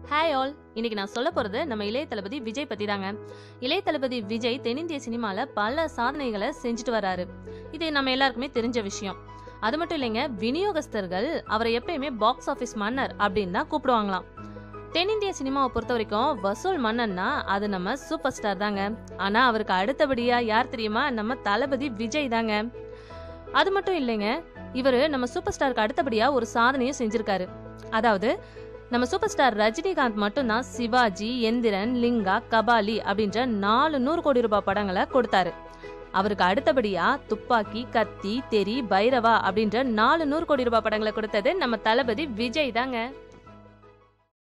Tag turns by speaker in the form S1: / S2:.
S1: hi all இன்னைக்கு நான் சொல்ல போறது நம்ம இளைய தளபதி விஜய் பத்தி தாங்க இளைய தளபதி விஜய் தென்னிந்திய சினிமால பல சாதனைகளை செஞ்சுட்டு வராரு இது நம்ம எல்லாருக்குமே தெரிஞ்ச விஷயம் அது மட்டும் இல்லைங்க விநியோகஸ்தர்கள் அவரை எப்பயுமே பாக்ஸ் ஆபீஸ் மன்னர் அப்படின்னு தான் கூப்பிடுவாங்களாம் தென்னிந்திய சினிமாவை பொறுத்த வரைக்கும் வசூல் மன்னன்னா அது நம்ம சூப்பர் ஸ்டார் தாங்க ஆனா அவருக்கு அடுத்தபடியா யார் தெரியுமா நம்ம தளபதி விஜய் தாங்க அது மட்டும் இல்லைங்க இவர் நம்ம சூப்பர் ஸ்டாருக்கு அடுத்தபடியா ஒரு சாதனையும் செஞ்சிருக்காரு அதாவது நம்ம சூப்பர் ஸ்டார் ரஜினிகாந்த் மட்டும்தான் சிவாஜி எந்திரன் லிங்கா கபாலி அப்படின்ற நாலு நூறு கோடி ரூபாய் படங்களை கொடுத்தாரு அவருக்கு அடுத்தபடியா துப்பாக்கி கத்தி தெரி பைரவா அப்படின்ற நாலு நூறு கோடி ரூபாய் படங்களை கொடுத்தது நம்ம தளபதி விஜய் தாங்க